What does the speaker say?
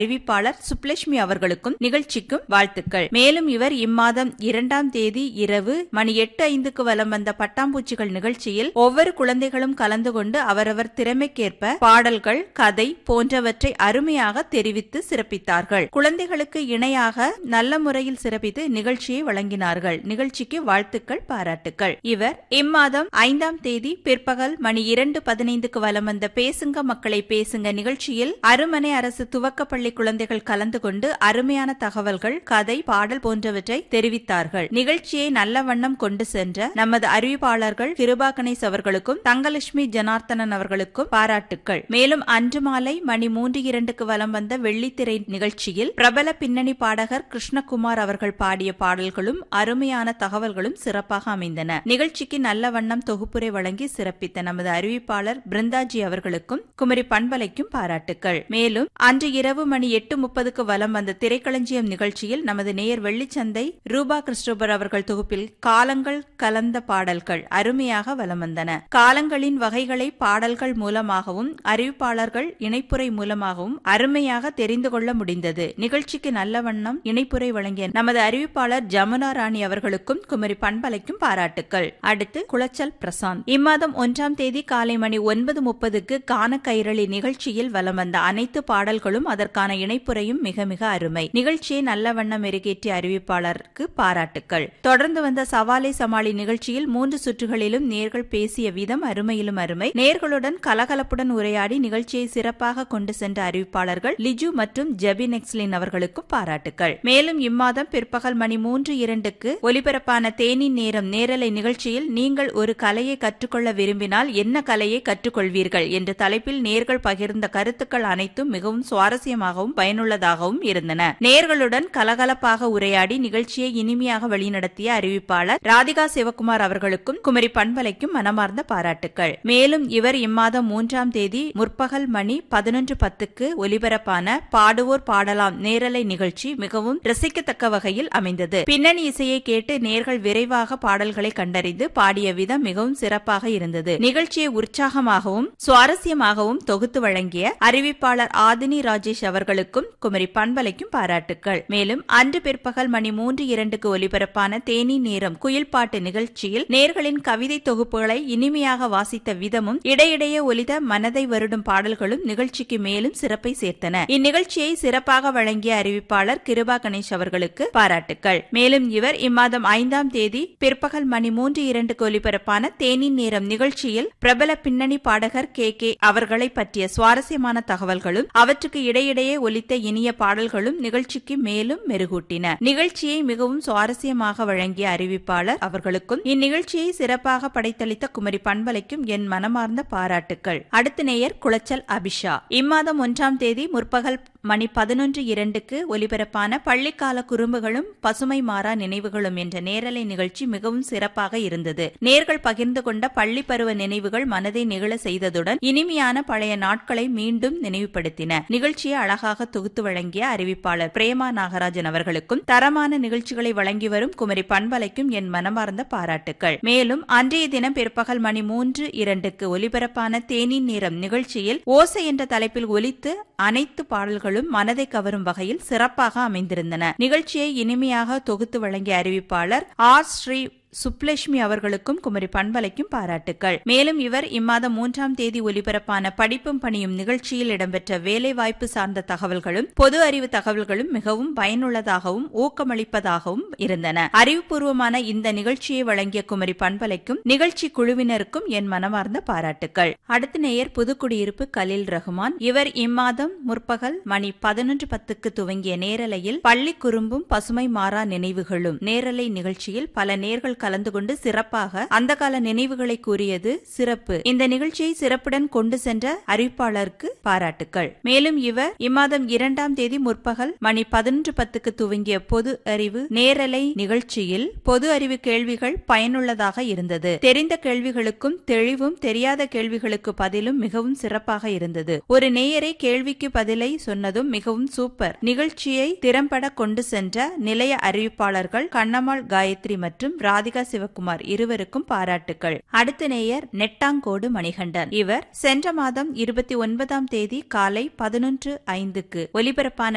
அறிவிப்பாளர் சுப்லட்சுமி அவர்களுக்கும் நிகழ்ச்சிக்கும் வாழ்த்துக்கள் மேலும் இவர் இம்மாதம் இரண்டாம் தேதி இரவு மணி எட்டு ஐந்துக்கு வலம் வந்த பட்டாம்பூச்சிகள் நிகழ்ச்சியில் ஒவ்வொரு குழந்தைகளும் கலந்து கொண்டு அவரவர் திறமைக்கேற்ப பாடல்கள் கதை போன்றவற்றை அருமையாக தெரிவித்து சிறப்பித்தார்கள் குழந்தைகளுக்கு இணையாக நல்ல முறையில் சிறப்பித்து நிகழ்ச்சியை வழங்கினார்கள் நிகழ்ச்சிக்கு வாழ்த்துக்கள் பாராட்டுக்கள் இவர் இம்மாதம் ஐந்தாம் தேதி பிற்பகல் மணி இரண்டு பதினைந்துக்கு வலம் வந்த பேசுங்க மக்களை பேசுங்க நிகழ்ச்சியில் அருமனை அரசு துவக்கப்பள்ளி குழந்தைகள் கலந்து கொண்டு அருமையான தகவல்கள் கதை பாடல் போன்றவற்றை தெரிவித்தார்கள் நிகழ்ச்சியை நல்ல வண்ணம் கொண்டு சென்ற நமது அறிவிப்பாளர்கள் கிருபா கணேஷ் அவர்களுக்கும் தங்கலட்சுமி ஜனார்த்தனன் அவர்களுக்கும் பாராட்டுக்கள் மேலும் அன்று மாலை மணி மூன்று இரண்டுக்கு வலம் வந்த வெள்ளித்திரை நிகழ்ச்சியில் பிரபல பின்னணி பாடகர் கிருஷ்ணகுமார் அவர்கள் பாடிய பாடல்களும் அருமையான தகவல்களும் சிறப்பாக அமைந்தன நிகழ்ச்சிக்கு நல்ல வண்ணம் தொகுப்புரை வழங்கி சிறப்பித்த நமது அறிவிப்பாளர் பிருந்தாஜி அவர்களுக்கும் குமரி பண்பலைக்கும் பாராட்டுக்கள் மேலும் அன்று இரவு மணி எட்டு முப்பதுக்கு வலம் வந்த திரைக்களஞ்சியம் நிகழ்ச்சியில் நமது நேயர் வெள்ளிச்சந்தை ரூபா கிறிஸ்டோபர் அவர்கள் தொகுப்பில் காலங்கள் கலந்த பாடல்கள் அருமையாக வலம் வந்தன காலங்களின் வகைகளை பாடல்கள் மூலமாகவும் அறிவிப்பாளர்கள் இணைப்புரை மூலமாகவும் அருமையாக தெரிந்து கொள்ள முடிந்தது நிகழ்ச்சிக்கு நல்ல வண்ணம் இணைப்புரை வழங்கிய நமது அறிவிப்பாளர் ஜமுனா ராணி அவர்களுக்கும் குமரி பண்பலைக்கும் பாராட்டுக்கள் அடுத்து குளச்சல் பிரசாந்த் இம்மாதம் ஒன்றாம் தேதி காலை மணி ஒன்பது முப்பதுக்கு கான கைரளி நிகழ்ச்சியில் வலம் வந்த அனைத்து பாடல்களும் அதற்கான இணைப்புரையும் மிக மிக அருமை நிகழ்ச்சியை நல்ல வண்ணம் மெருகேற்றிய அறிவிப்பாளருக்கு பாராட்டுக்கள் தொடர்ந்து வந்த சவாலை சமாளி நிகழ்ச்சியில் மூன்று சுற்றுகளிலும் நேர்கள் பேசிய விதம் அருமையிலும் அருமை நேர்களுடன் கலகலப்புடன் உரையாடி நிகழ்ச்சியை சிறப்பாக கொண்டு சென்ற அறிவிப்பாளர்கள் லிஜு மற்றும் ஜெபின் எக்ஸ்லின் அவர்களுக்கும் பாராட்டுக்கள் மேலும் இம்மாதம் பிற்பகல் மணி மூன்று இரண்டுக்கு ஒலிபரப்பான தேனின் நேரம் நேரலை நிகழ்ச்சியில் நீங்கள் ஒரு கலையை கற்றுக்கொள்ள விரும்பினால் என்ன கலையை கற்றுக்கொள்வீர்கள் என்ற தலைப்பில் நேர்கள் பகிர்ந்த கருத்துக்கள் அனைத்தும் மிகவும் சுவாரஸ்யமாகவும் பயனுள்ளதாகவும் இருந்தன நேர்களுடன் கலகலப்பாக உரையாடி நிகழ்ச்சியை இனிமையாக வழிநடத்திய அறிவிப்பாளர் ராதிகா சிவகுமார் அவர்களுக்கும் குமரி பண்பலைக்கும் மனமார்ந்த பாராட்டுக்கள் மேலும் இவர் இம்மாதம் மூன்றாம் தேதி முற்பகல் மணி பதினொன்று பத்துக்கு ஒலிபரப்பான பாடுவோர் பாடலாம் நேரலை நிகழ்ச்சி மிகவும் ரசிக்கத்தக்க வகையில் அமைந்தது பின்னணி இசையை கேட்டு நேர்கள் விரைவாக பாடல்களை கண்டறிந்து பாடிய விதம் மிகவும் சிறப்பாக இருந்தது நிகழ்ச்சியை உற்சாகமாகவும் சுவாரஸ்யமாகவும் தொகுத்து வழங்கிய அறிவிப்பாளர் ஆதினி ராஜேஷ் அவர்களுக்கும் குமரி பண்பலைக்கும் பாராட்டுக்கள் மேலும் அன்று பிற்பகல் மணி மூன்று இரண்டுக்கு ஒலிபரப்பான தேனி நேரம் குயில் பாட்டு நிகழ்ச்சியில் நேர்களின் கவிதை தொகுப்புகளை இனிமையாக வாசித்த விதமும் இடையிடையே ஒலித மனதை வருடும் பாடல்களும் நிகழ்ச்சிக்கு மேலும் சிறப்பை சேர்த்தன இந்நிகழ்ச்சியை சிறப்பாக வழங்கிய அறிவிப்பாளர் கிருபா கணேஷ் அவர்களுக்கு பாராட்டுக்கள் மேலும் இவர் இம்மாதம் ஐந்தாம் தேதி பிற்பகல் மணி மூன்று இரண்டுக்கு ஒலிபரப்பான தேனின் நேரம் நிகழ்ச்சியில் பிரபல பின்னணி பாடகர் கே கே அவர்களை பற்றிய சுவாரஸ்யமான தகவல்களும் அவற்றுக்கு இடையிடையே ஒலித்த இனிய பாடல்களும் நிகழ்ச்சிக்கு மேலும் மெருகூட்டின நிகழ்ச்சியை மிகவும் சுவாரஸ்யமாக வழங்கிய அறிவிப்பாளர் அவர்களுக்கும் இந்நிகழ்ச்சியை சிறப்பாக படைத்தளித்த குமரி பண்பலைக்கும் என் மனமார்ந்த பாராட்டுக்கள் அடுத்த நேயர் குளச்சல் அபிஷா இம்மாதம் ஒன்றாம் தேதி முற்பகல் மணி பதினொன்று இரண்டுக்கு ஒலிபரப்பான பள்ளிக்கால குறும்புகளும் பசுமை மாறா நினைவுகளும் என்ற நேரலை நிகழ்ச்சி மிகவும் சிறப்பாக இருந்தது நேர்கள் பகிர்ந்து கொண்ட பள்ளி பருவ நினைவுகள் மனதை நிகழ செய்ததுடன் இனிமையான பழைய நாட்களை மீண்டும் நினைவுபடுத்தின நிகழ்ச்சியை அழகாக தொகுத்து வழங்கிய அறிவிப்பாளர் பிரேமா நாகராஜன் அவர்களுக்கும் தரமான நிகழ்ச்சிகளை வழங்கி வரும் குமரி பண்பலைக்கும் என் மனமார்ந்த பாராட்டுக்கள் மேலும் அன்றைய தினம் பிற்பகல் மணி மூன்று இரண்டுக்கு ஒலிபரப்பான தேனின் நேரம் நிகழ்ச்சியில் ஓசை என்ற தலைப்பில் ஒலித்து அனைத்து பாடல்களும் மனதை கவரும் வகையில் சிறப்பாக அமைந்திருந்தன நிகழ்ச்சியை இனிமையாக தொகுத்து வழங்கிய அறிவிப்பாளர் ஆர் ஸ்ரீ சுப்லட்சுமி அவர்களுக்கும் குமரி பண்பலைக்கும் பாராட்டுக்கள் மேலும் இவர் இம்மாதம் மூன்றாம் தேதி ஒலிபரப்பான படிப்பும் பணியும் நிகழ்ச்சியில் இடம்பெற்ற வேலைவாய்ப்பு சார்ந்த தகவல்களும் பொது அறிவு தகவல்களும் மிகவும் பயனுள்ளதாகவும் ஊக்கமளிப்பதாகவும் இருந்தன அறிவுபூர்வமான இந்த நிகழ்ச்சியை வழங்கிய குமரி பண்பலைக்கும் நிகழ்ச்சி குழுவினருக்கும் என் மனமார்ந்த பாராட்டுக்கள் அடுத்த நேயர் புதுக்குடியிருப்பு கலில் ரஹ்மான் இவர் இம்மாதம் முற்பகல் மணி பதினொன்று பத்துக்கு துவங்கிய நேரலையில் பள்ளி குறும்பும் பசுமை மாறா நினைவுகளும் நேரலை நிகழ்ச்சியில் பல நேர்கள் கலந்து கொண்டு சிறப்பாக அந்த கால நினைவுகளை கூறியது சிறப்பு இந்த நிகழ்ச்சியை சிறப்புடன் கொண்டு சென்ற அறிவிப்பாளருக்கு பாராட்டுக்கள் மேலும் இவர் இம்மாதம் இரண்டாம் தேதி முற்பகல் மணி பதினொன்று பத்துக்கு துவங்கிய பொது அறிவு நேரலை நிகழ்ச்சியில் பொது அறிவு கேள்விகள் பயனுள்ளதாக இருந்தது தெரிந்த கேள்விகளுக்கும் தெளிவும் தெரியாத கேள்விகளுக்கு பதிலும் மிகவும் சிறப்பாக இருந்தது ஒரு நேயரை கேள்விக்கு பதிலை சொன்னதும் மிகவும் சூப்பர் நிகழ்ச்சியை திறம்பட கொண்டு சென்ற நிலைய அறிவிப்பாளர்கள் கண்ணம்மாள் காயத்ரி மற்றும் ராதிகா சிவகுமார் இருவருக்கும் பாராட்டுக்கள் அடுத்த நேயர் நெட்டாங்கோடு மணிகண்டன் இவர் சென்ற மாதம் இருபத்தி ஒன்பதாம் தேதி காலை பதினொன்று ஐந்துக்கு ஒலிபரப்பான